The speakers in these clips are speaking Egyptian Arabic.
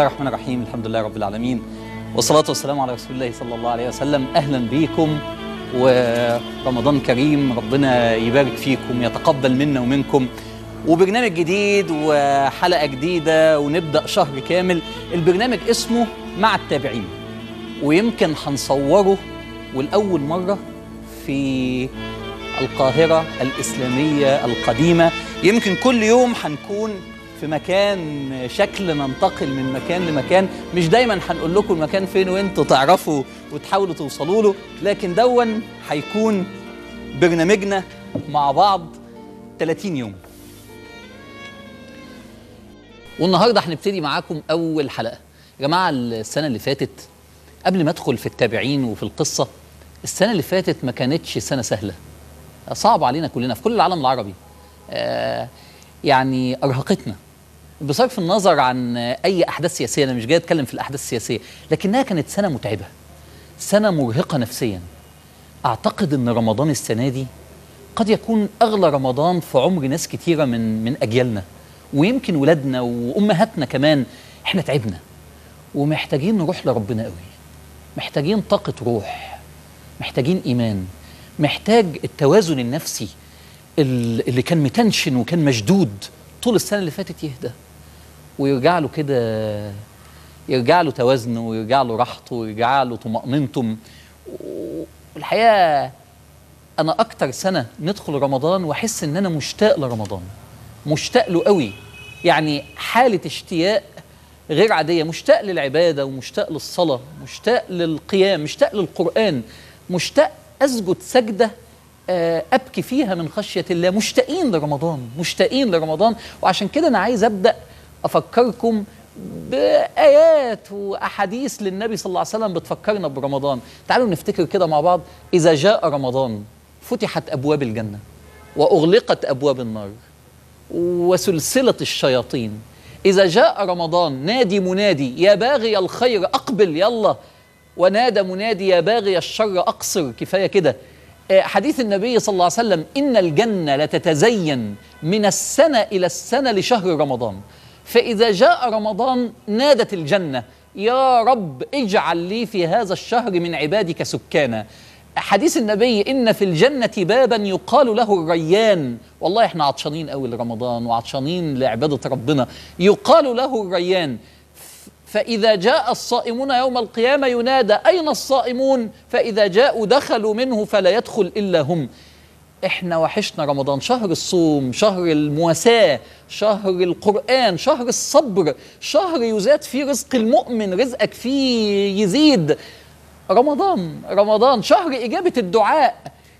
الرحمن الرحيم الحمد لله رب العالمين والصلاة والسلام على رسول الله صلى الله عليه وسلم أهلا بيكم ورمضان كريم ربنا يبارك فيكم يتقبل منا ومنكم وبرنامج جديد وحلقة جديدة ونبدأ شهر كامل البرنامج اسمه مع التابعين ويمكن هنصوره والأول مرة في القاهرة الإسلامية القديمة يمكن كل يوم هنكون في مكان شكل ننتقل من مكان لمكان مش دايما هنقول لكم المكان فين وانتوا تعرفوا وتحاولوا توصلوا له لكن دون هيكون برنامجنا مع بعض 30 يوم والنهارده هنبتدي معاكم اول حلقه يا جماعه السنه اللي فاتت قبل ما ادخل في التابعين وفي القصه السنه اللي فاتت ما كانتش سنه سهله صعب علينا كلنا في كل العالم العربي آه يعني ارهقتنا بصرف النظر عن اي احداث سياسيه انا مش جاي اتكلم في الاحداث السياسيه لكنها كانت سنه متعبه سنه مرهقه نفسيا اعتقد ان رمضان السنه دي قد يكون اغلى رمضان في عمر ناس كتيره من من اجيالنا ويمكن ولادنا وامهاتنا كمان احنا تعبنا ومحتاجين نروح لربنا قوي محتاجين طاقه روح محتاجين ايمان محتاج التوازن النفسي اللي كان متنشن وكان مشدود طول السنه اللي فاتت يهدى ويرجع له كده يرجع له توازنه ويرجع له راحته ويرجع له طمأنينته والحقيقه انا اكتر سنه ندخل رمضان واحس ان انا مشتاق لرمضان مشتاق له قوي يعني حاله اشتياق غير عاديه مشتاق للعباده ومشتاق للصلاه مشتاق للقيام مشتاق للقران مشتاق اسجد سجده ابكي فيها من خشيه الله مشتاقين لرمضان مشتاقين لرمضان وعشان كده انا عايز ابدا افكركم بايات واحاديث للنبي صلى الله عليه وسلم بتفكرنا برمضان تعالوا نفتكر كده مع بعض اذا جاء رمضان فتحت ابواب الجنه واغلقت ابواب النار وسلسله الشياطين اذا جاء رمضان نادي منادي يا باغي الخير اقبل يلا ونادى منادي يا باغي الشر اقصر كفايه كده حديث النبي صلى الله عليه وسلم إن الجنة لتتزين من السنة إلى السنة لشهر رمضان فإذا جاء رمضان نادت الجنة يا رب اجعل لي في هذا الشهر من عبادك سكانا حديث النبي إن في الجنة بابا يقال له الريان والله احنا عطشانين قوي لرمضان وعطشانين لعبادة ربنا يقال له الريان فإذا جاء الصائمون يوم القيامة ينادى أين الصائمون فإذا جاءوا دخلوا منه فلا يدخل إلا هم إحنا وحشنا رمضان شهر الصوم شهر المواساة شهر القرآن شهر الصبر شهر يزاد فيه رزق المؤمن رزقك فيه يزيد رمضان رمضان شهر إجابة الدعاء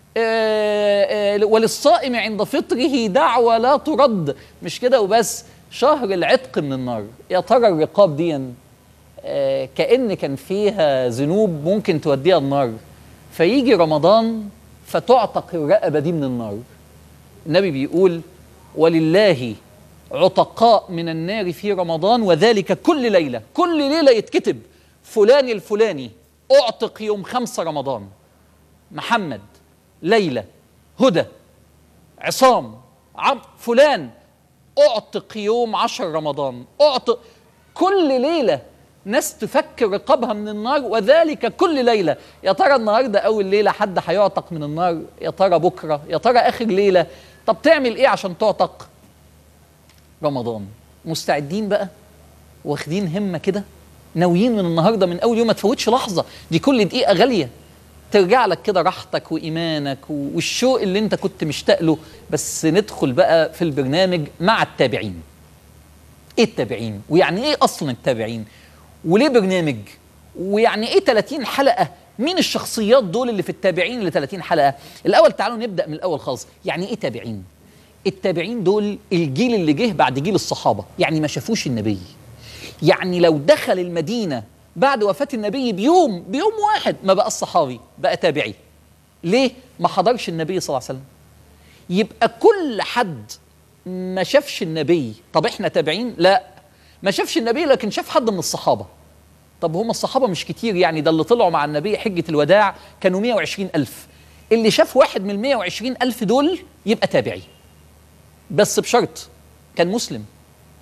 وللصائم عند فطره دعوة لا ترد مش كده وبس شهر العتق من النار يا ترى الرقاب دي آه كأن كان فيها ذنوب ممكن توديها النار فيجي رمضان فتعتق الرقبة دي من النار النبي بيقول ولله عتقاء من النار في رمضان وذلك كل ليلة كل ليلة يتكتب فلان الفلاني أعتق يوم خمسة رمضان محمد ليلى هدى عصام عم فلان اعتق يوم عشر رمضان اعتق كل ليلة ناس تفك رقابها من النار وذلك كل ليلة يا ترى النهاردة أول ليلة حد هيعتق من النار يا ترى بكرة يا ترى آخر ليلة طب تعمل إيه عشان تعتق رمضان مستعدين بقى واخدين همة كده ناويين من النهاردة من أول يوم ما تفوتش لحظة دي كل دقيقة غالية ترجع لك كده راحتك وإيمانك والشوق اللي أنت كنت مشتاق له بس ندخل بقى في البرنامج مع التابعين إيه التابعين؟ ويعني إيه أصلا التابعين؟ وليه برنامج؟ ويعني إيه 30 حلقة؟ مين الشخصيات دول اللي في التابعين اللي 30 حلقة؟ الأول تعالوا نبدأ من الأول خالص يعني إيه تابعين؟ التابعين دول الجيل اللي جه بعد جيل الصحابة يعني ما شافوش النبي يعني لو دخل المدينة بعد وفاة النبي بيوم بيوم واحد ما بقى الصحابي بقى تابعي ليه؟ ما حضرش النبي صلى الله عليه وسلم يبقى كل حد ما شافش النبي طب احنا تابعين؟ لا ما شافش النبي لكن شاف حد من الصحابة طب هم الصحابة مش كتير يعني ده اللي طلعوا مع النبي حجة الوداع كانوا 120 ألف اللي شاف واحد من 120 ألف دول يبقى تابعي بس بشرط كان مسلم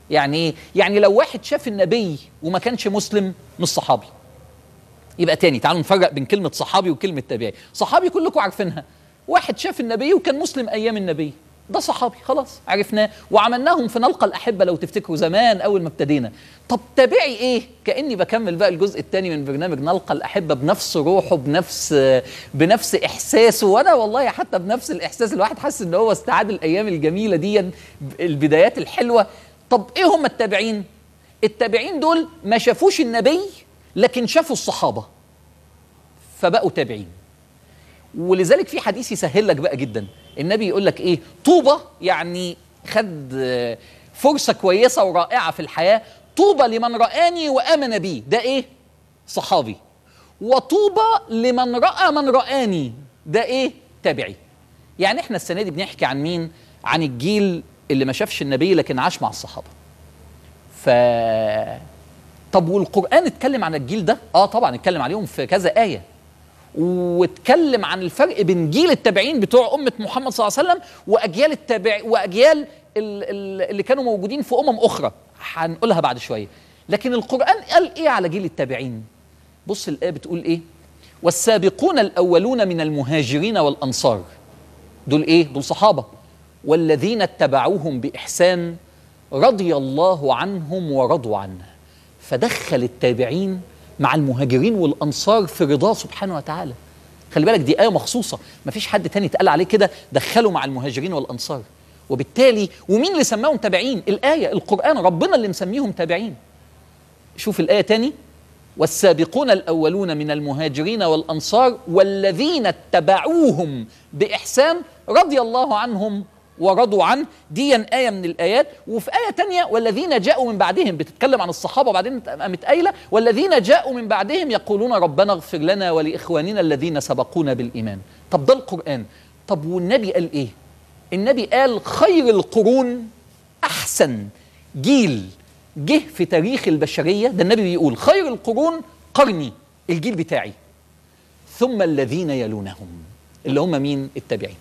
يعني ايه يعني لو واحد شاف النبي وما كانش مسلم مش صحابي يبقى تاني تعالوا نفرق بين كلمه صحابي وكلمه تابعي صحابي كلكم عارفينها واحد شاف النبي وكان مسلم ايام النبي ده صحابي خلاص عرفناه وعملناهم في نلقى الاحبه لو تفتكروا زمان اول ما ابتدينا طب تابعي ايه كاني بكمل بقى الجزء الثاني من برنامج نلقى الاحبه بنفس روحه بنفس بنفس احساسه وانا والله حتى بنفس الاحساس الواحد حاسس ان هو استعاد الايام الجميله دي البدايات الحلوه طب ايه هم التابعين التابعين دول ما شافوش النبي لكن شافوا الصحابه فبقوا تابعين ولذلك في حديث يسهل لك بقى جدا النبي يقول لك ايه طوبى يعني خد فرصه كويسه ورائعه في الحياه طوبى لمن رآني وآمن بي ده ايه صحابي وطوبى لمن رأى من رآني ده ايه تابعي يعني احنا السنه دي بنحكي عن مين عن الجيل اللي ما شافش النبي لكن عاش مع الصحابه ف طب والقران اتكلم عن الجيل ده اه طبعا اتكلم عليهم في كذا ايه واتكلم عن الفرق بين جيل التابعين بتوع امه محمد صلى الله عليه وسلم واجيال التابع واجيال اللي كانوا موجودين في امم اخرى هنقولها بعد شويه لكن القران قال ايه على جيل التابعين بص الايه بتقول ايه والسابقون الاولون من المهاجرين والانصار دول ايه دول صحابه والذين اتبعوهم باحسان رضي الله عنهم ورضوا عنه فدخل التابعين مع المهاجرين والانصار في رضاه سبحانه وتعالى خلي بالك دي ايه مخصوصه ما فيش حد تاني اتقال عليه كده دخله مع المهاجرين والانصار وبالتالي ومين اللي سماهم تابعين الايه القران ربنا اللي مسميهم تابعين شوف الايه تاني والسابقون الاولون من المهاجرين والانصار والذين اتبعوهم باحسان رضي الله عنهم ورضوا عنه دي آية من الآيات وفي آية تانية والذين جاءوا من بعدهم بتتكلم عن الصحابة وبعدين قامت قايلة والذين جاءوا من بعدهم يقولون ربنا اغفر لنا ولإخواننا الذين سبقونا بالإيمان طب ده القرآن طب والنبي قال إيه النبي قال خير القرون أحسن جيل جه في تاريخ البشرية ده النبي بيقول خير القرون قرني الجيل بتاعي ثم الذين يلونهم اللي هم مين التابعين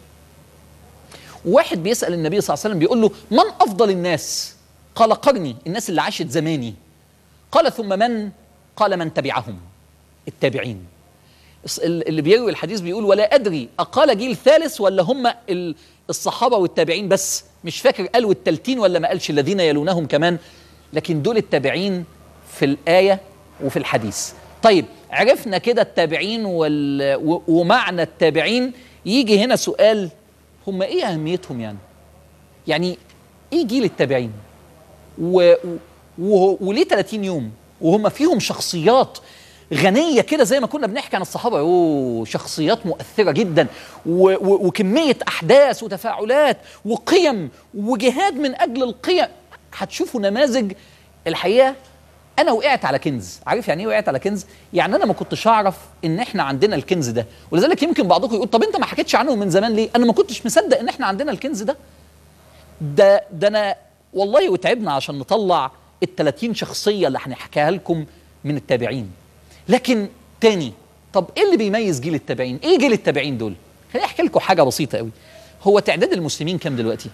واحد بيسأل النبي صلى الله عليه وسلم بيقول له من أفضل الناس قال قرني الناس اللي عاشت زماني قال ثم من قال من تبعهم التابعين اللي بيروي الحديث بيقول ولا أدري أقال جيل ثالث ولا هم الصحابة والتابعين بس مش فاكر قالوا التلتين ولا ما قالش الذين يلونهم كمان لكن دول التابعين في الآية وفي الحديث طيب عرفنا كده التابعين وال... ومعنى التابعين يجي هنا سؤال هم ايه اهميتهم يعني يعني ايه جيل التابعين و... و... وليه 30 يوم وهم فيهم شخصيات غنيه كده زي ما كنا بنحكي عن الصحابه اوه شخصيات مؤثره جدا و... و... وكميه احداث وتفاعلات وقيم وجهاد من اجل القيم هتشوفوا نماذج الحقيقه انا وقعت على كنز عارف يعني ايه وقعت على كنز يعني انا ما كنتش اعرف ان احنا عندنا الكنز ده ولذلك يمكن بعضكم يقول طب انت ما حكيتش عنه من زمان ليه انا ما كنتش مصدق ان احنا عندنا الكنز ده ده ده انا والله وتعبنا عشان نطلع ال 30 شخصيه اللي هنحكيها لكم من التابعين لكن تاني طب ايه اللي بيميز جيل التابعين ايه جيل التابعين دول خليني احكي لكم حاجه بسيطه قوي هو تعداد المسلمين كام دلوقتي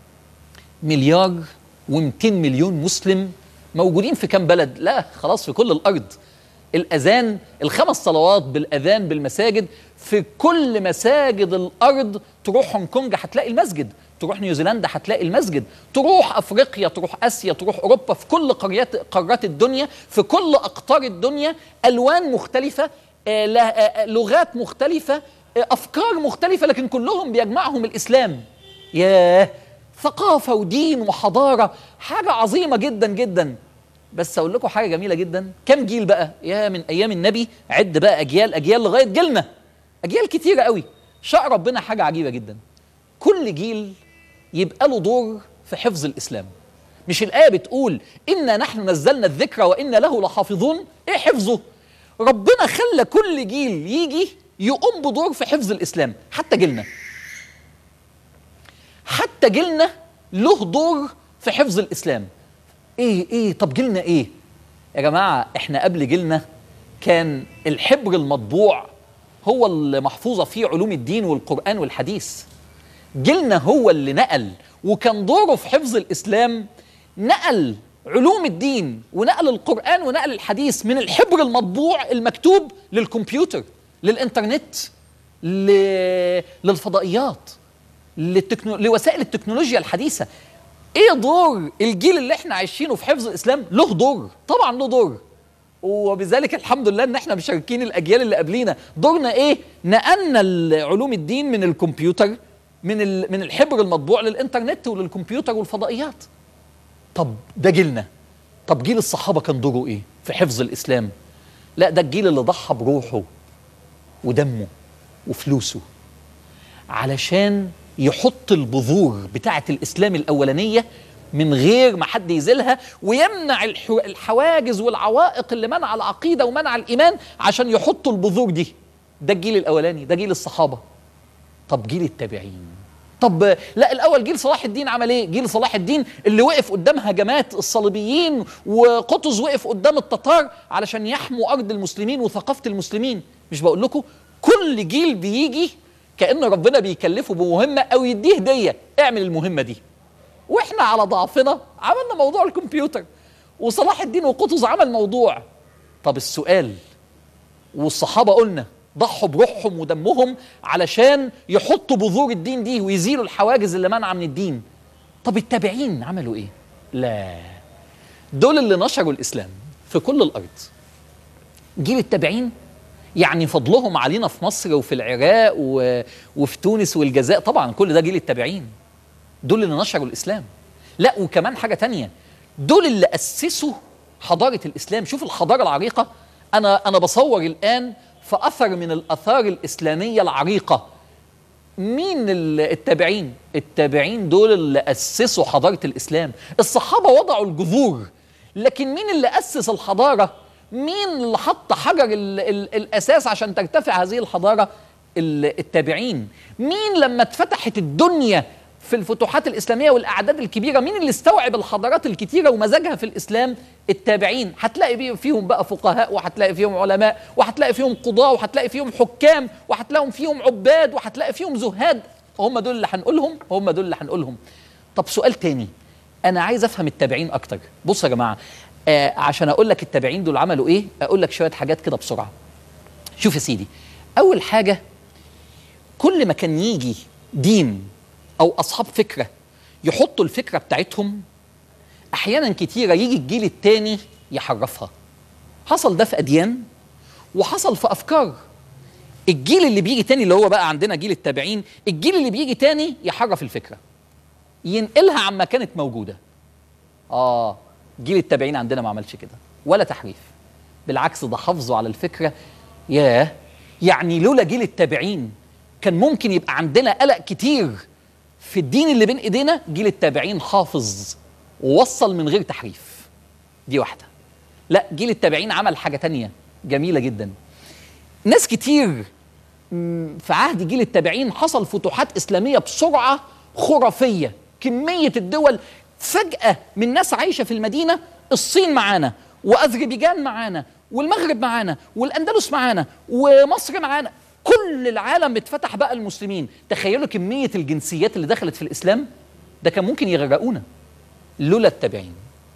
مليار و200 مليون مسلم موجودين في كام بلد لا خلاص في كل الارض الاذان الخمس صلوات بالاذان بالمساجد في كل مساجد الارض تروح هونج كونج هتلاقي المسجد تروح نيوزيلندا هتلاقي المسجد تروح افريقيا تروح اسيا تروح اوروبا في كل قريات قارات الدنيا في كل اقطار الدنيا الوان مختلفه آه آه لغات مختلفه آه افكار مختلفه لكن كلهم بيجمعهم الاسلام ياه ثقافه ودين وحضاره حاجه عظيمه جدا جدا بس اقول لكم حاجه جميله جدا كم جيل بقى يا من ايام النبي عد بقى اجيال اجيال لغايه جيلنا اجيال كتيره قوي شاء ربنا حاجه عجيبه جدا كل جيل يبقى له دور في حفظ الاسلام مش الايه بتقول انا نحن نزلنا الذكر وانا له لحافظون ايه حفظه ربنا خلى كل جيل يجي يقوم بدور في حفظ الاسلام حتى جيلنا حتى جيلنا له دور في حفظ الاسلام ايه ايه طب جيلنا ايه يا جماعه احنا قبل جيلنا كان الحبر المطبوع هو اللي محفوظه فيه علوم الدين والقران والحديث جيلنا هو اللي نقل وكان دوره في حفظ الاسلام نقل علوم الدين ونقل القرآن ونقل الحديث من الحبر المطبوع المكتوب للكمبيوتر للإنترنت ل... للفضائيات للتكنو... لوسائل التكنولوجيا الحديثة ايه دور الجيل اللي احنا عايشينه في حفظ الاسلام له دور طبعا له دور وبذلك الحمد لله ان احنا مشاركين الاجيال اللي قبلينا دورنا ايه نقلنا علوم الدين من الكمبيوتر من ال... من الحبر المطبوع للانترنت وللكمبيوتر والفضائيات طب ده جيلنا طب جيل الصحابه كان دوره ايه في حفظ الاسلام لا ده الجيل اللي ضحى بروحه ودمه وفلوسه علشان يحط البذور بتاعه الاسلام الاولانيه من غير ما حد يزيلها ويمنع الحو... الحواجز والعوائق اللي منع العقيده ومنع الايمان عشان يحطوا البذور دي ده الجيل الاولاني ده جيل الصحابه طب جيل التابعين طب لا الاول جيل صلاح الدين عمل ايه جيل صلاح الدين اللي وقف قدام هجمات الصليبيين وقطز وقف قدام التتار علشان يحموا ارض المسلمين وثقافه المسلمين مش بقول لكم كل جيل بيجي كان ربنا بيكلفه بمهمه او يديه هديه اعمل المهمه دي واحنا على ضعفنا عملنا موضوع الكمبيوتر وصلاح الدين وقطز عمل موضوع طب السؤال والصحابه قلنا ضحوا بروحهم ودمهم علشان يحطوا بذور الدين دي ويزيلوا الحواجز اللي منع من الدين طب التابعين عملوا ايه لا دول اللي نشروا الاسلام في كل الارض جيل التابعين يعني فضلهم علينا في مصر وفي العراق و... وفي تونس والجزائر طبعا كل ده جيل التابعين دول اللي نشروا الاسلام لا وكمان حاجه تانية دول اللي اسسوا حضاره الاسلام شوف الحضاره العريقه انا انا بصور الان في اثر من الاثار الاسلاميه العريقه مين التابعين التابعين دول اللي اسسوا حضاره الاسلام الصحابه وضعوا الجذور لكن مين اللي اسس الحضاره مين اللي حط حجر ال ال الاساس عشان ترتفع هذه الحضاره التابعين مين لما اتفتحت الدنيا في الفتوحات الإسلامية والأعداد الكبيرة مين اللي استوعب الحضارات الكتيرة ومزاجها في الإسلام التابعين هتلاقي فيهم بقى فقهاء وهتلاقي فيهم علماء وهتلاقي فيهم قضاة وهتلاقي فيهم حكام وهتلاقي فيهم عباد وهتلاقي فيهم زهاد هم دول اللي هنقولهم هم دول اللي هنقولهم طب سؤال تاني أنا عايز أفهم التابعين أكتر بص يا جماعة آه عشان أقول لك التابعين دول عملوا إيه أقول لك شوية حاجات كده بسرعة شوف يا سيدي أول حاجة كل ما كان يجي دين او اصحاب فكره يحطوا الفكره بتاعتهم احيانا كتيره يجي الجيل التاني يحرفها حصل ده في اديان وحصل في افكار الجيل اللي بيجي تاني اللي هو بقى عندنا جيل التابعين الجيل اللي بيجي تاني يحرف الفكره ينقلها عما كانت موجوده اه جيل التابعين عندنا ما عملش كده ولا تحريف بالعكس ده حافظوا على الفكره ياه يعني لولا جيل التابعين كان ممكن يبقى عندنا قلق كتير في الدين اللي بين ايدينا جيل التابعين حافظ ووصل من غير تحريف دي واحدة لا جيل التابعين عمل حاجة تانية جميلة جدا ناس كتير في عهد جيل التابعين حصل فتوحات إسلامية بسرعة خرافية كمية الدول فجأة من ناس عايشة في المدينة الصين معانا وأذربيجان معانا والمغرب معانا والأندلس معانا ومصر معانا كل العالم اتفتح بقى المسلمين تخيلوا كمية الجنسيات اللي دخلت في الإسلام ده كان ممكن يغرقونا لولا التابعين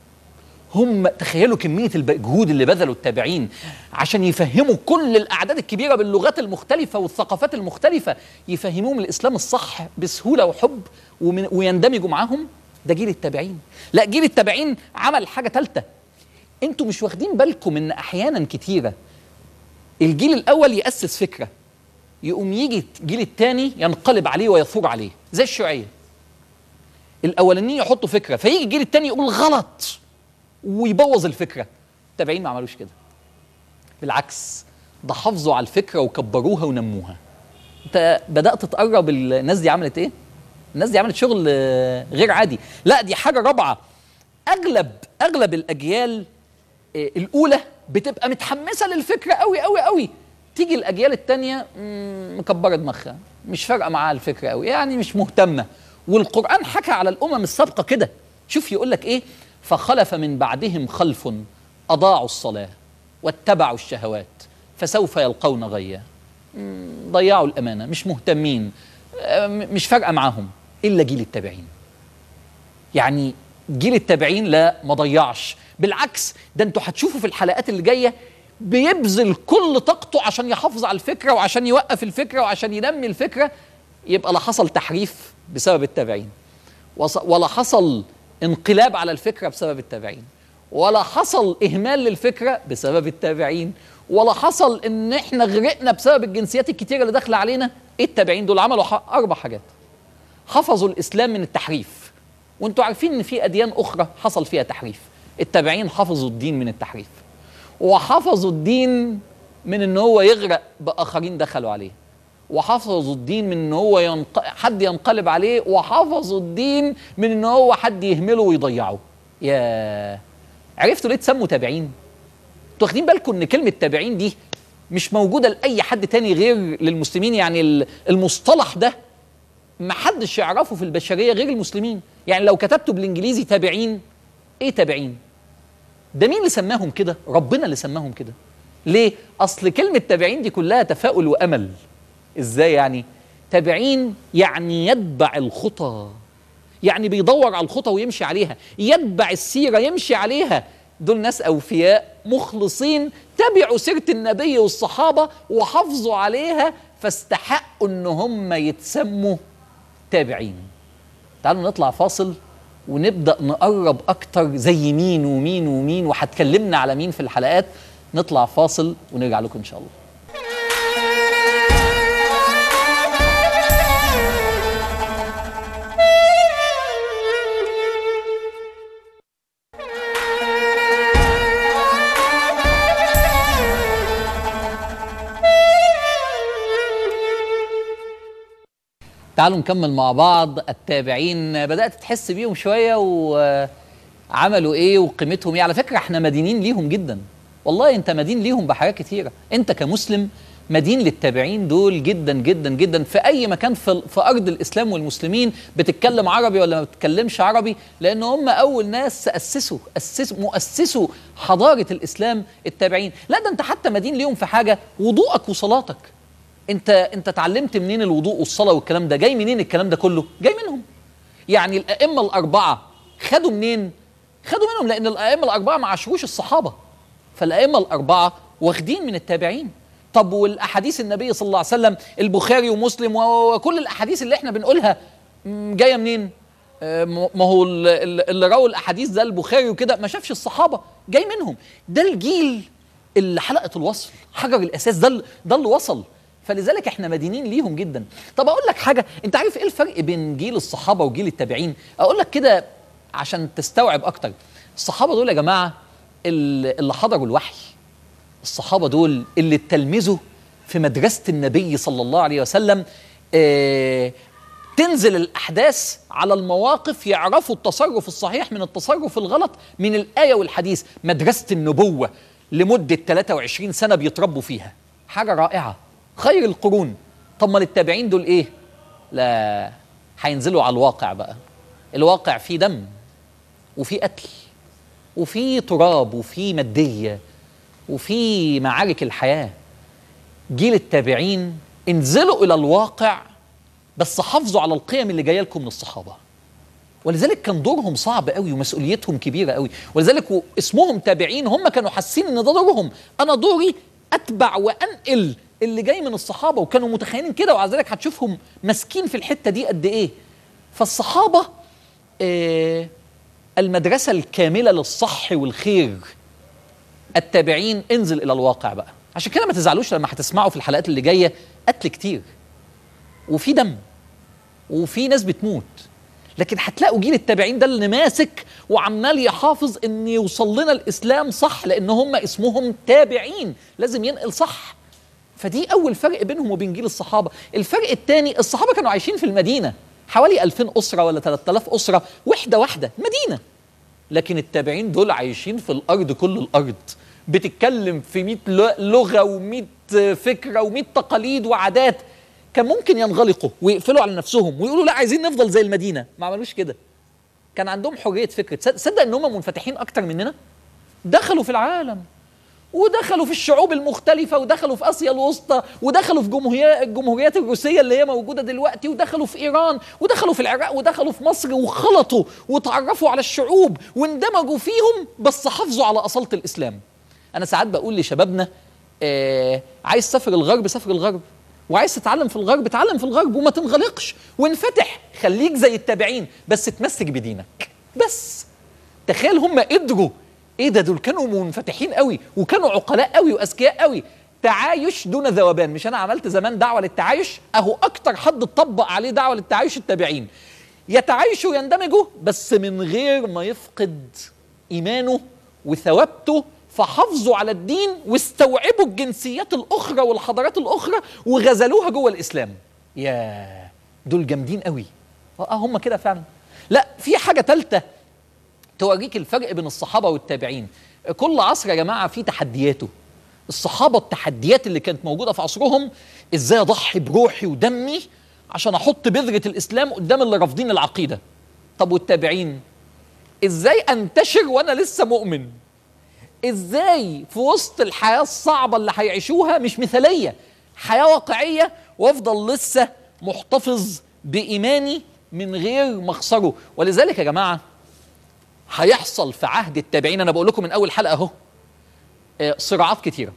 هم تخيلوا كمية الجهود اللي بذلوا التابعين عشان يفهموا كل الأعداد الكبيرة باللغات المختلفة والثقافات المختلفة يفهموهم الإسلام الصح بسهولة وحب ومن ويندمجوا معاهم ده جيل التابعين لا جيل التابعين عمل حاجة ثالثة انتوا مش واخدين بالكم ان احيانا كتيرة الجيل الاول يأسس فكرة يقوم يجي الجيل الثاني ينقلب عليه ويثور عليه زي الشيوعيه الاولانيين يحطوا فكره فيجي الجيل الثاني يقول غلط ويبوظ الفكره التابعين ما عملوش كده بالعكس ده حافظوا على الفكره وكبروها ونموها انت بدات تقرب الناس دي عملت ايه الناس دي عملت شغل غير عادي لا دي حاجه رابعه اغلب اغلب الاجيال الاولى بتبقى متحمسه للفكره قوي قوي قوي تيجي الاجيال التانية مكبره دماغها مش فارقه معاها الفكره قوي يعني مش مهتمه والقران حكى على الامم السابقه كده شوف يقول لك ايه فخلف من بعدهم خلف اضاعوا الصلاه واتبعوا الشهوات فسوف يلقون غيا ضيعوا الامانه مش مهتمين مش فارقه معاهم الا جيل التابعين يعني جيل التابعين لا ما ضيعش بالعكس ده انتوا هتشوفوا في الحلقات اللي جايه بيبذل كل طاقته عشان يحافظ على الفكره وعشان يوقف الفكره وعشان ينمي الفكره يبقى لا حصل تحريف بسبب التابعين وص- ولا حصل انقلاب على الفكره بسبب التابعين ولا حصل اهمال للفكره بسبب التابعين ولا حصل ان احنا غرقنا بسبب الجنسيات الكتيره اللي داخله علينا ايه التابعين دول عملوا ح- اربع حاجات حفظوا الاسلام من التحريف وانتوا عارفين ان في اديان اخرى حصل فيها تحريف التابعين حفظوا الدين من التحريف وحفظوا الدين من ان هو يغرق باخرين دخلوا عليه وحفظوا الدين من ان هو ينق... حد ينقلب عليه وحفظوا الدين من ان هو حد يهمله ويضيعه يا عرفتوا ليه تسموا تابعين انتوا واخدين بالكم ان كلمه تابعين دي مش موجوده لاي حد تاني غير للمسلمين يعني ال- المصطلح ده ما حدش يعرفه في البشريه غير المسلمين يعني لو كتبته بالانجليزي تابعين ايه تابعين ده مين اللي سماهم كده ربنا اللي سماهم كده ليه اصل كلمه تابعين دي كلها تفاؤل وامل ازاي يعني تابعين يعني يتبع الخطى يعني بيدور على الخطى ويمشي عليها يتبع السيره يمشي عليها دول ناس اوفياء مخلصين تبعوا سيره النبي والصحابه وحافظوا عليها فاستحقوا ان هم يتسموا تابعين تعالوا نطلع فاصل ونبدا نقرب اكتر زي مين ومين ومين وهتكلمنا على مين في الحلقات نطلع فاصل ونرجع لكم ان شاء الله تعالوا نكمل مع بعض التابعين بدأت تحس بيهم شوية وعملوا ايه وقيمتهم ايه على فكرة احنا مدينين ليهم جدا والله انت مدين ليهم بحاجات كتيرة انت كمسلم مدين للتابعين دول جدا جدا جدا في اي مكان في, في ارض الاسلام والمسلمين بتتكلم عربي ولا ما بتتكلمش عربي لان هم اول ناس اسسوا اسسوا مؤسسوا حضاره الاسلام التابعين لا ده انت حتى مدين ليهم في حاجه وضوءك وصلاتك انت انت اتعلمت منين الوضوء والصلاه والكلام ده جاي منين الكلام ده كله جاي منهم يعني الائمه الاربعه خدوا منين خدوا منهم لان الائمه الاربعه ما عاشروش الصحابه فالائمه الاربعه واخدين من التابعين طب والاحاديث النبي صلى الله عليه وسلم البخاري ومسلم وكل الاحاديث اللي احنا بنقولها م، جايه منين آه، م- ما هو ال- ال- اللي راوا الاحاديث ده البخاري وكده ما شافش الصحابه جاي منهم ده الجيل اللي حلقه الوصل حجر الاساس ده ال- ده اللي وصل فلذلك احنا مدينين ليهم جدا طب اقول لك حاجه انت عارف ايه الفرق بين جيل الصحابه وجيل التابعين اقول لك كده عشان تستوعب اكتر الصحابه دول يا جماعه اللي اللي حضروا الوحي الصحابه دول اللي اتلمذوا في مدرسه النبي صلى الله عليه وسلم آه تنزل الاحداث على المواقف يعرفوا التصرف الصحيح من التصرف الغلط من الايه والحديث مدرسه النبوه لمده 23 سنه بيتربوا فيها حاجه رائعه خير القرون طب ما للتابعين دول ايه لا هينزلوا على الواقع بقى الواقع فيه دم وفيه قتل وفيه تراب وفيه ماديه وفي معارك الحياه جيل التابعين انزلوا الى الواقع بس حافظوا على القيم اللي جايه لكم من الصحابه ولذلك كان دورهم صعب قوي ومسؤوليتهم كبيره قوي ولذلك و- اسمهم تابعين هم كانوا حاسين ان ده دورهم انا دوري اتبع وانقل اللي جاي من الصحابه وكانوا متخيلين كده وعلى ذلك هتشوفهم ماسكين في الحته دي قد ايه فالصحابه آه المدرسه الكامله للصح والخير التابعين انزل الى الواقع بقى عشان كده ما تزعلوش لما هتسمعوا في الحلقات اللي جايه قتل كتير وفي دم وفي ناس بتموت لكن هتلاقوا جيل التابعين ده اللي ماسك وعمال يحافظ ان يوصل لنا الاسلام صح لان هم اسمهم تابعين لازم ينقل صح فدي اول فرق بينهم وبين جيل الصحابه الفرق الثاني الصحابه كانوا عايشين في المدينه حوالي 2000 اسره ولا 3000 اسره وحده واحده مدينه لكن التابعين دول عايشين في الارض كل الارض بتتكلم في 100 لغه و100 فكره و100 تقاليد وعادات كان ممكن ينغلقوا ويقفلوا على نفسهم ويقولوا لا عايزين نفضل زي المدينه ما عملوش كده كان عندهم حريه فكر تصدق ان هم منفتحين اكتر مننا دخلوا في العالم ودخلوا في الشعوب المختلفة ودخلوا في آسيا الوسطى ودخلوا في جمهوريات الجمهوريات الروسية اللي هي موجودة دلوقتي ودخلوا في إيران ودخلوا في العراق ودخلوا في مصر وخلطوا وتعرفوا على الشعوب واندمجوا فيهم بس حافظوا على أصالة الإسلام أنا ساعات بقول لشبابنا آه عايز تسافر الغرب سافر الغرب وعايز تتعلم في الغرب اتعلم في الغرب وما تنغلقش وانفتح خليك زي التابعين بس تمسك بدينك بس تخيل هم قدروا ايه ده دول كانوا منفتحين قوي وكانوا عقلاء قوي واذكياء قوي تعايش دون ذوبان مش انا عملت زمان دعوه للتعايش اهو اكتر حد اتطبق عليه دعوه للتعايش التابعين يتعايشوا ويندمجوا بس من غير ما يفقد ايمانه وثوابته فحافظوا على الدين واستوعبوا الجنسيات الاخرى والحضارات الاخرى وغزلوها جوه الاسلام يا دول جامدين قوي اه هم كده فعلا لا في حاجه ثالثه توريك الفرق بين الصحابه والتابعين كل عصر يا جماعه فيه تحدياته الصحابه التحديات اللي كانت موجوده في عصرهم ازاي اضحي بروحي ودمي عشان احط بذره الاسلام قدام اللي رافضين العقيده طب والتابعين ازاي انتشر وانا لسه مؤمن ازاي في وسط الحياه الصعبه اللي هيعيشوها مش مثاليه حياه واقعيه وافضل لسه محتفظ بايماني من غير ما اخسره ولذلك يا جماعه هيحصل في عهد التابعين انا بقول لكم من اول حلقه اهو آه، صراعات كتيره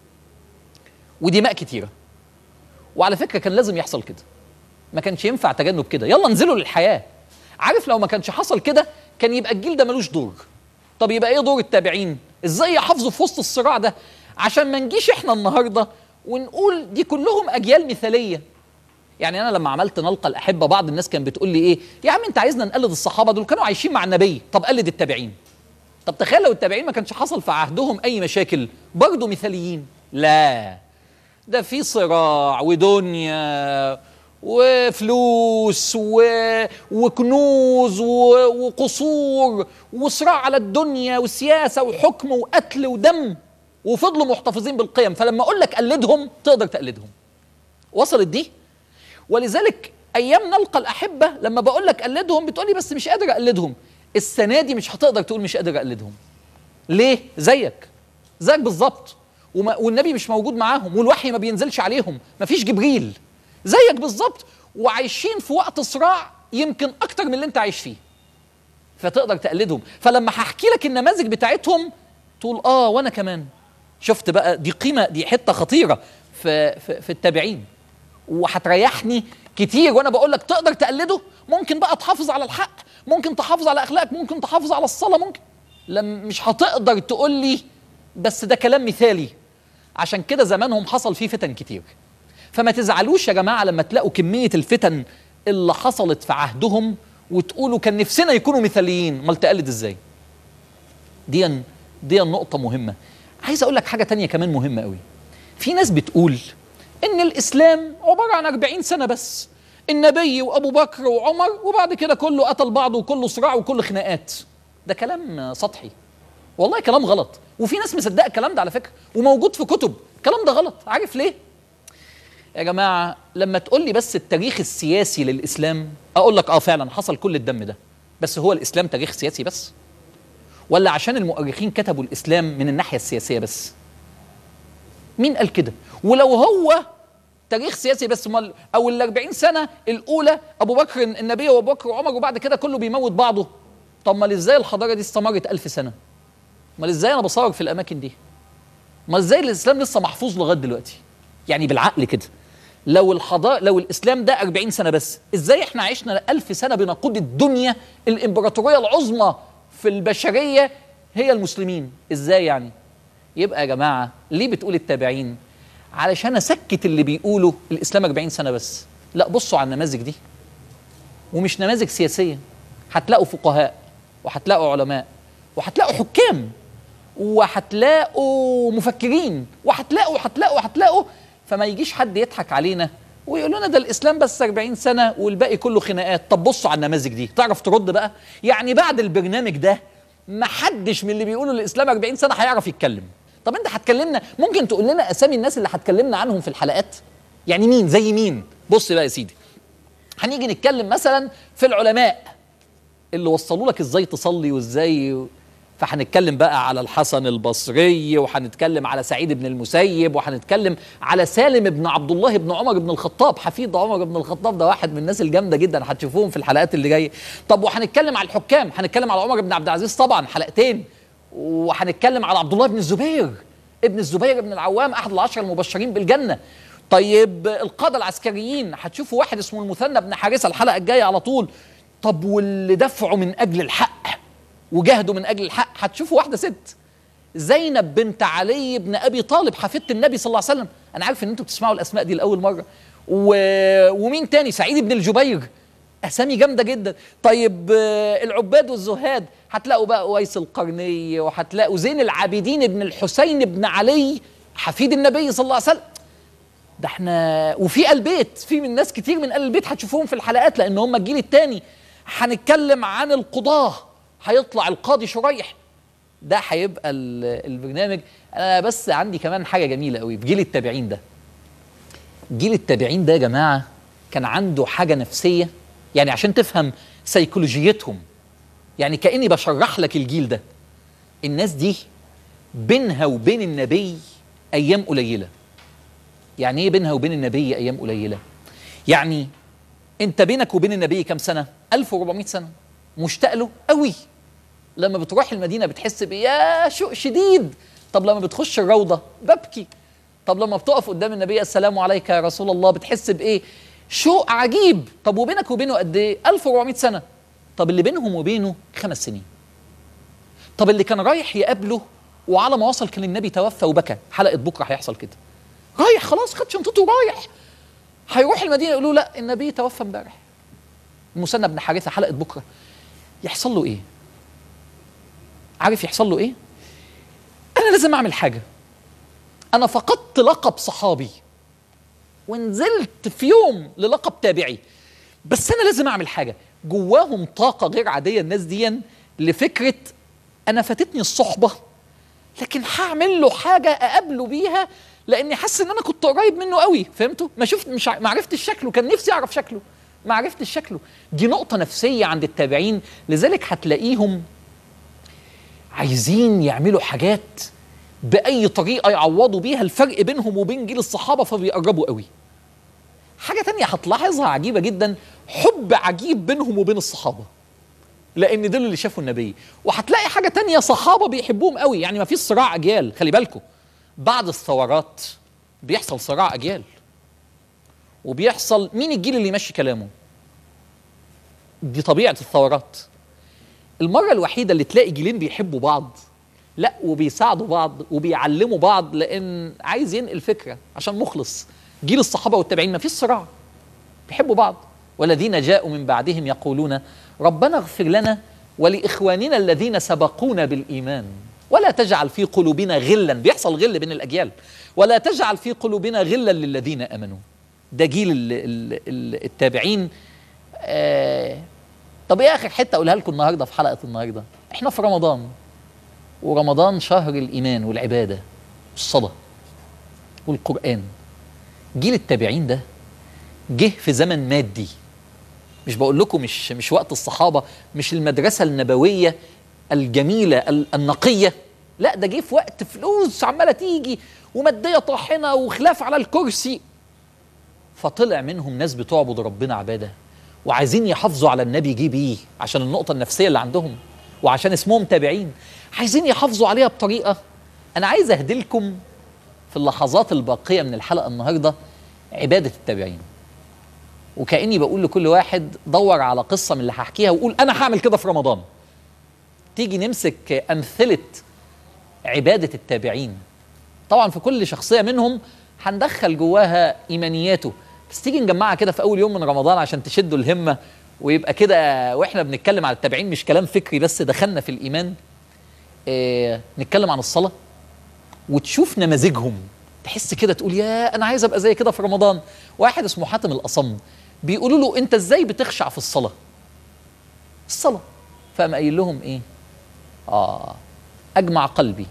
ودماء كتيره وعلى فكره كان لازم يحصل كده ما كانش ينفع تجنب كده يلا انزلوا للحياه عارف لو ما كانش حصل كده كان يبقى الجيل ده ملوش دور طب يبقى ايه دور التابعين ازاي يحافظوا في وسط الصراع ده عشان ما نجيش احنا النهارده ونقول دي كلهم اجيال مثاليه يعني انا لما عملت نلقى الاحبه بعض الناس كان بتقول لي ايه يا عم انت عايزنا نقلد الصحابه دول كانوا عايشين مع النبي طب قلد التابعين طب تخيل لو التابعين ما كانش حصل في عهدهم اي مشاكل برضه مثاليين لا ده في صراع ودنيا وفلوس و... وكنوز و... وقصور وصراع على الدنيا وسياسه وحكم وقتل ودم وفضلوا محتفظين بالقيم فلما اقول لك قلدهم تقدر تقلدهم وصلت دي ولذلك ايام نلقى الاحبه لما بقول لك قلدهم بتقولي بس مش قادر اقلدهم السنه دي مش هتقدر تقول مش قادر اقلدهم ليه زيك زيك بالظبط وما- والنبي مش موجود معاهم والوحي ما بينزلش عليهم ما فيش جبريل زيك بالظبط وعايشين في وقت صراع يمكن اكتر من اللي انت عايش فيه فتقدر تقلدهم فلما هحكي لك النماذج بتاعتهم تقول اه وانا كمان شفت بقى دي قيمه دي حته خطيره في في, في التابعين وهتريحني كتير وانا بقول لك تقدر تقلده ممكن بقى تحافظ على الحق ممكن تحافظ على اخلاقك ممكن تحافظ على الصلاه ممكن لم مش هتقدر تقول لي بس ده كلام مثالي عشان كده زمانهم حصل فيه فتن كتير فما تزعلوش يا جماعه لما تلاقوا كميه الفتن اللي حصلت في عهدهم وتقولوا كان نفسنا يكونوا مثاليين امال تقلد ازاي دي دي نقطه مهمه عايز اقول لك حاجه تانية كمان مهمه قوي في ناس بتقول ان الاسلام عباره عن 40 سنه بس النبي وابو بكر وعمر وبعد كده كله قتل بعضه وكله صراع وكله خناقات ده كلام سطحي والله كلام غلط وفي ناس مصدقه الكلام ده على فكره وموجود في كتب الكلام ده غلط عارف ليه يا جماعه لما تقول لي بس التاريخ السياسي للاسلام اقول لك اه فعلا حصل كل الدم ده بس هو الاسلام تاريخ سياسي بس ولا عشان المؤرخين كتبوا الاسلام من الناحيه السياسيه بس مين قال كده ولو هو تاريخ سياسي بس مال او ال 40 سنه الاولى ابو بكر النبي وابو بكر وعمر وبعد كده كله بيموت بعضه طب ما ازاي الحضاره دي استمرت ألف سنه امال ازاي انا بصور في الاماكن دي ما ازاي الاسلام لسه محفوظ لغايه دلوقتي يعني بالعقل كده لو الحضاره لو الاسلام ده 40 سنه بس ازاي احنا عشنا ألف سنه بنقود الدنيا الامبراطوريه العظمى في البشريه هي المسلمين ازاي يعني يبقى يا جماعه ليه بتقول التابعين علشان اسكت اللي بيقولوا الاسلام 40 سنه بس لا بصوا على النماذج دي ومش نماذج سياسيه هتلاقوا فقهاء وهتلاقوا علماء وهتلاقوا حكام وهتلاقوا مفكرين وهتلاقوا هتلاقوا هتلاقوا فما يجيش حد يضحك علينا ويقول لنا ده الاسلام بس 40 سنه والباقي كله خناقات طب بصوا على النماذج دي تعرف ترد بقى يعني بعد البرنامج ده ما حدش من اللي بيقولوا الاسلام 40 سنه هيعرف يتكلم طب انت هتكلمنا ممكن تقول لنا اسامي الناس اللي هتكلمنا عنهم في الحلقات يعني مين زي مين بص بقى يا سيدي هنيجي نتكلم مثلا في العلماء اللي وصلوا لك ازاي تصلي وازاي فهنتكلم بقى على الحسن البصري وهنتكلم على سعيد بن المسيب وهنتكلم على سالم بن عبد الله بن عمر بن الخطاب حفيد عمر بن الخطاب ده واحد من الناس الجامده جدا هتشوفوهم في الحلقات اللي جايه طب وهنتكلم على الحكام هنتكلم على عمر بن عبد العزيز طبعا حلقتين وهنتكلم على عبد الله بن الزبير ابن الزبير بن العوام احد العشر المبشرين بالجنه طيب القاده العسكريين هتشوفوا واحد اسمه المثنى بن حارثه الحلقه الجايه على طول طب واللي دفعوا من اجل الحق وجاهدوا من اجل الحق هتشوفوا واحده ست زينب بنت علي بن ابي طالب حفيده النبي صلى الله عليه وسلم انا عارف ان انتوا بتسمعوا الاسماء دي لاول مره و... ومين تاني سعيد بن الجبير اسامي جامده جدا طيب آه، العباد والزهاد هتلاقوا بقى اويس القرني وهتلاقوا زين العابدين بن الحسين بن علي حفيد النبي صلى الله عليه وسلم ده احنا وفي البيت في من ناس كتير من ال البيت هتشوفوهم في الحلقات لان هم الجيل الثاني هنتكلم عن القضاه هيطلع القاضي شريح ده هيبقى ال- البرنامج انا بس عندي كمان حاجه جميله قوي في جيل التابعين ده جيل التابعين ده يا جماعه كان عنده حاجه نفسيه يعني عشان تفهم سيكولوجيتهم يعني كاني بشرح لك الجيل ده الناس دي بينها وبين النبي ايام قليله يعني ايه بينها وبين النبي ايام قليله يعني انت بينك وبين النبي كام سنه 1400 سنه مشتاق له قوي لما بتروح المدينه بتحس بيا شوق شديد طب لما بتخش الروضه ببكي طب لما بتقف قدام النبي السلام عليك يا رسول الله بتحس بايه شوق عجيب طب وبينك وبينه قد ايه 1400 سنه طب اللي بينهم وبينه خمس سنين طب اللي كان رايح يقابله وعلى ما وصل كان النبي توفى وبكى حلقه بكره هيحصل كده رايح خلاص خد شنطته ورايح هيروح المدينه يقولوا لا النبي توفى امبارح المثنى بن حارثه حلقه بكره يحصل له ايه عارف يحصل له ايه انا لازم اعمل حاجه انا فقدت لقب صحابي ونزلت في يوم للقب تابعي بس انا لازم اعمل حاجه جواهم طاقه غير عاديه الناس دي لفكره انا فاتتني الصحبه لكن هعمل له حاجه اقابله بيها لاني حاسس ان انا كنت قريب منه قوي فهمتوا ما شفت مش ع- ما عرفتش شكله كان نفسي اعرف شكله ما عرفتش شكله دي نقطه نفسيه عند التابعين لذلك هتلاقيهم عايزين يعملوا حاجات باي طريقه يعوضوا بيها الفرق بينهم وبين جيل الصحابه فبيقربوا قوي حاجه تانية هتلاحظها عجيبه جدا حب عجيب بينهم وبين الصحابه لان دول اللي شافوا النبي وهتلاقي حاجه تانية صحابه بيحبوهم قوي يعني ما فيش صراع اجيال خلي بالكم بعد الثورات بيحصل صراع اجيال وبيحصل مين الجيل اللي يمشي كلامه دي طبيعه الثورات المره الوحيده اللي تلاقي جيلين بيحبوا بعض لا وبيساعدوا بعض وبيعلموا بعض لان عايز ينقل فكره عشان مخلص جيل الصحابه والتابعين ما فيش صراع بيحبوا بعض والذين جاءوا من بعدهم يقولون ربنا اغفر لنا ولاخواننا الذين سبقونا بالايمان ولا تجعل في قلوبنا غلا بيحصل غل بين الاجيال ولا تجعل في قلوبنا غلا للذين امنوا ده جيل ال- ال- ال- التابعين آه طب ايه اخر حته اقولها لكم النهارده في حلقه النهارده احنا في رمضان ورمضان شهر الايمان والعباده والصلاه والقران جيل التابعين ده جه في زمن مادي مش بقول لكم مش مش وقت الصحابه مش المدرسه النبويه الجميله ال- النقيه لا ده جه في وقت فلوس عماله تيجي وماديه طاحنه وخلاف على الكرسي فطلع منهم ناس بتعبد ربنا عباده وعايزين يحافظوا على النبي جه بيه عشان النقطه النفسيه اللي عندهم وعشان اسمهم تابعين عايزين يحافظوا عليها بطريقه انا عايز اهدلكم في اللحظات الباقيه من الحلقه النهارده عباده التابعين وكاني بقول لكل واحد دور على قصه من اللي هحكيها وقول انا هعمل كده في رمضان تيجي نمسك امثله عباده التابعين طبعا في كل شخصيه منهم هندخل جواها ايمانياته بس تيجي نجمعها كده في اول يوم من رمضان عشان تشدوا الهمه ويبقى كده واحنا بنتكلم على التابعين مش كلام فكري بس دخلنا في الايمان إيه نتكلم عن الصلاه وتشوف نماذجهم تحس كده تقول يا انا عايز ابقى زي كده في رمضان واحد اسمه حاتم الاصم بيقولوا له انت ازاي بتخشع في الصلاه الصلاه فقام قايل لهم ايه اه اجمع قلبي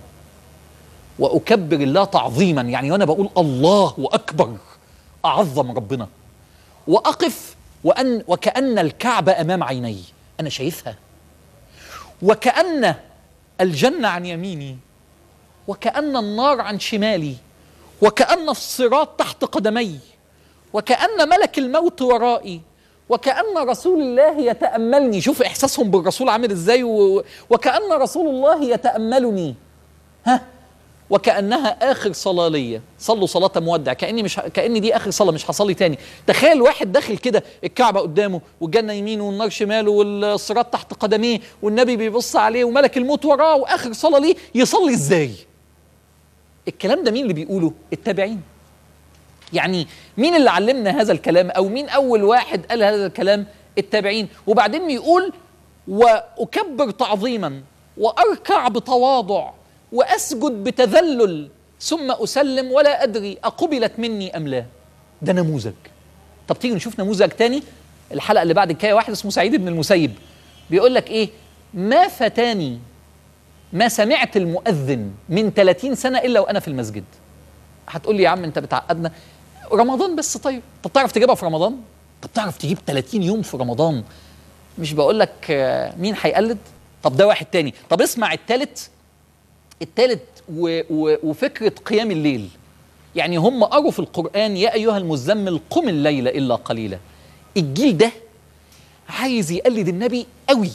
واكبر الله تعظيما يعني وانا بقول الله اكبر اعظم ربنا واقف وان وكان الكعبه امام عيني انا شايفها وكان الجنة عن يميني وكأن النار عن شمالي وكأن الصراط تحت قدمي وكأن ملك الموت ورائي وكأن رسول الله يتأملني شوف إحساسهم بالرسول عامل إزاي و... وكأن رسول الله يتأملني ها وكأنها آخر صلاة ليا صلوا صلاة مودع كأني مش كأني دي آخر صلاة مش هصلي تاني تخيل واحد داخل كده الكعبة قدامه والجنة يمينه والنار شماله والصراط تحت قدميه والنبي بيبص عليه وملك الموت وراه وآخر صلاة ليه يصلي إزاي الكلام ده مين اللي بيقوله التابعين يعني مين اللي علمنا هذا الكلام او مين اول واحد قال هذا الكلام التابعين وبعدين يقول واكبر تعظيما واركع بتواضع واسجد بتذلل ثم اسلم ولا ادري اقبلت مني ام لا ده نموذج طب تيجي نشوف نموذج تاني الحلقه اللي بعد كده واحد اسمه سعيد بن المسيب بيقول لك ايه ما فتاني ما سمعت المؤذن من 30 سنه الا وانا في المسجد هتقول لي يا عم انت بتعقدنا رمضان بس طيب طب تعرف تجيبها في رمضان طب تعرف تجيب 30 يوم في رمضان مش بقول لك مين هيقلد طب ده واحد تاني طب اسمع التالت التالت و و وفكرة قيام الليل يعني هم قروا في القرآن يا أيها المزمل قم الليل إلا قليلا الجيل ده عايز يقلد النبي قوي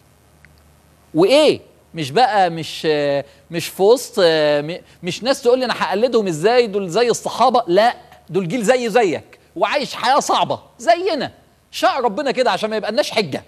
وإيه مش بقى مش مش في وسط مش ناس تقول لي انا هقلدهم ازاي دول زي الصحابه لا دول جيل زي زيك وعايش حياه صعبه زينا شاء ربنا كده عشان ما يبقالناش حجه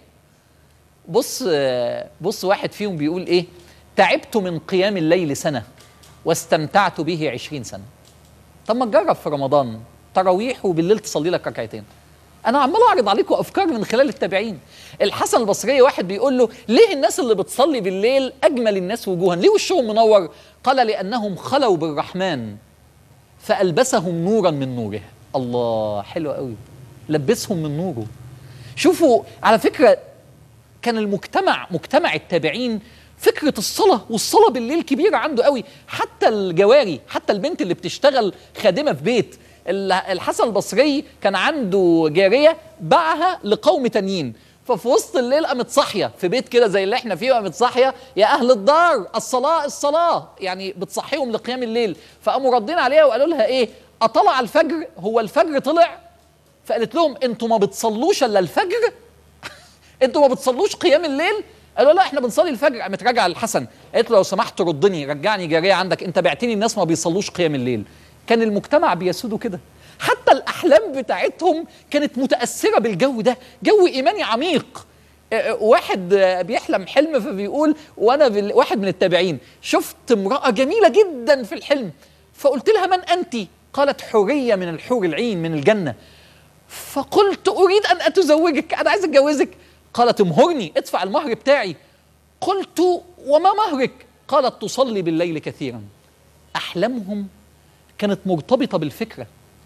بص بص واحد فيهم بيقول ايه تعبت من قيام الليل سنه واستمتعت به عشرين سنه طب ما تجرب في رمضان تراويح وبالليل تصلي لك ركعتين انا عمال اعرض عليكم افكار من خلال التابعين الحسن البصري واحد بيقول له ليه الناس اللي بتصلي بالليل اجمل الناس وجوها ليه وشهم منور قال لانهم خلوا بالرحمن فالبسهم نورا من نوره الله حلو قوي لبسهم من نوره شوفوا على فكره كان المجتمع مجتمع التابعين فكره الصلاه والصلاه بالليل كبيره عنده قوي حتى الجواري حتى البنت اللي بتشتغل خادمه في بيت الحسن البصري كان عنده جاريه باعها لقوم تانيين ففي وسط الليل قامت صاحيه في بيت كده زي اللي احنا فيه قامت صاحيه يا اهل الدار الصلاه الصلاه يعني بتصحيهم لقيام الليل فقاموا ردين عليها وقالوا لها ايه اطلع الفجر هو الفجر طلع فقالت لهم انتوا ما بتصلوش الا الفجر انتوا ما بتصلوش قيام الليل قالوا لا احنا بنصلي الفجر قامت راجعه للحسن قالت له لو سمحت ردني رجعني جاريه عندك انت بعتني الناس ما بيصلوش قيام الليل كان المجتمع بيسوده كده حتى الاحلام بتاعتهم كانت متاثره بالجو ده جو ايماني عميق واحد بيحلم حلم فبيقول وانا بال... واحد من التابعين شفت امراه جميله جدا في الحلم فقلت لها من انت قالت حوريه من الحور العين من الجنه فقلت اريد ان اتزوجك انا عايز اتجوزك قالت امهرني ادفع المهر بتاعي قلت وما مهرك قالت تصلي بالليل كثيرا احلامهم كانت مرتبطه بالفكره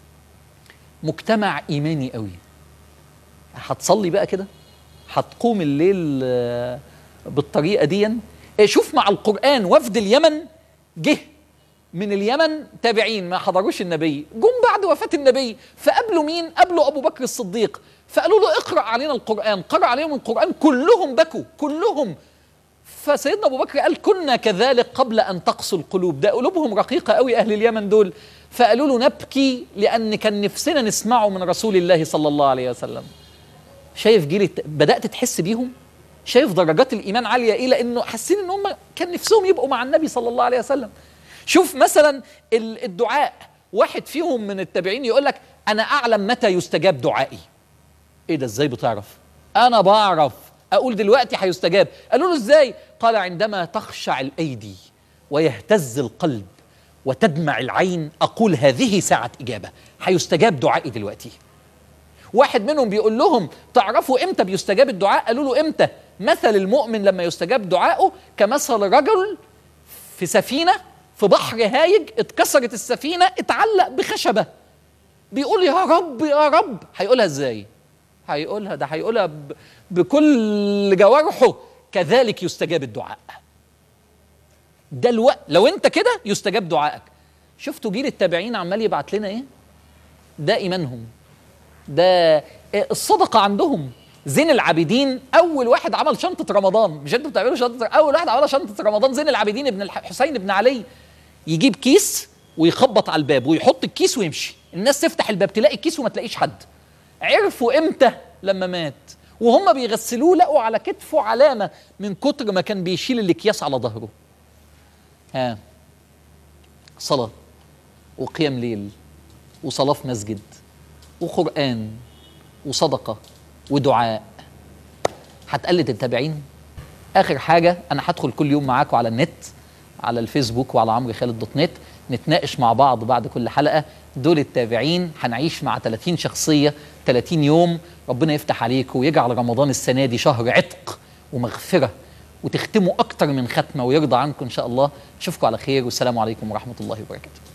مجتمع ايماني قوي هتصلي بقى كده هتقوم الليل بالطريقه دي شوف مع القران وفد اليمن جه من اليمن تابعين ما حضروش النبي جم بعد وفاه النبي فقابلوا مين قابلوا ابو بكر الصديق فقالوا له اقرا علينا القران قرا عليهم القران كلهم بكوا كلهم فسيدنا ابو بكر قال كنا كذلك قبل ان تقسو القلوب ده قلوبهم رقيقه قوي اهل اليمن دول فقالوا له نبكي لان كان نفسنا نسمعه من رسول الله صلى الله عليه وسلم شايف جيل الت... بدات تحس بيهم شايف درجات الايمان عاليه ايه لانه حاسين ان هم كان نفسهم يبقوا مع النبي صلى الله عليه وسلم شوف مثلا الدعاء واحد فيهم من التابعين يقول لك انا اعلم متى يستجاب دعائي ايه ده ازاي بتعرف انا بعرف اقول دلوقتي هيستجاب قالوا له ازاي قال عندما تخشع الايدي ويهتز القلب وتدمع العين اقول هذه ساعه اجابه هيستجاب دعائي دلوقتي واحد منهم بيقول لهم تعرفوا امتى بيستجاب الدعاء قالوا له امتى مثل المؤمن لما يستجاب دعائه كمثل رجل في سفينه في بحر هايج اتكسرت السفينه اتعلق بخشبه بيقول يا رب يا رب هيقولها ازاي هيقولها ده هيقولها بكل جوارحه كذلك يستجاب الدعاء ده الوقت لو انت كده يستجاب دعائك شفتوا جيل التابعين عمال يبعت لنا ايه ده ايمانهم ده الصدقه عندهم زين العابدين اول واحد عمل شنطه رمضان مش انتوا بتعملوا شنطه اول واحد عمل شنطه رمضان زين العابدين ابن الح- حسين بن علي يجيب كيس ويخبط على الباب ويحط الكيس ويمشي الناس تفتح الباب تلاقي الكيس وما تلاقيش حد عرفوا امتى لما مات وهم بيغسلوه لقوا على كتفه علامه من كتر ما كان بيشيل الاكياس على ظهره ها صلاه وقيام ليل وصلاه في مسجد وقران وصدقه ودعاء هتقلد التابعين اخر حاجه انا هدخل كل يوم معاكم على النت على الفيسبوك وعلى عمرو خالد دوت نت نتناقش مع بعض بعد كل حلقه دول التابعين هنعيش مع 30 شخصيه 30 يوم ربنا يفتح عليكم ويجعل رمضان السنه دي شهر عتق ومغفره وتختموا اكتر من ختمه ويرضى عنكم ان شاء الله اشوفكم على خير والسلام عليكم ورحمه الله وبركاته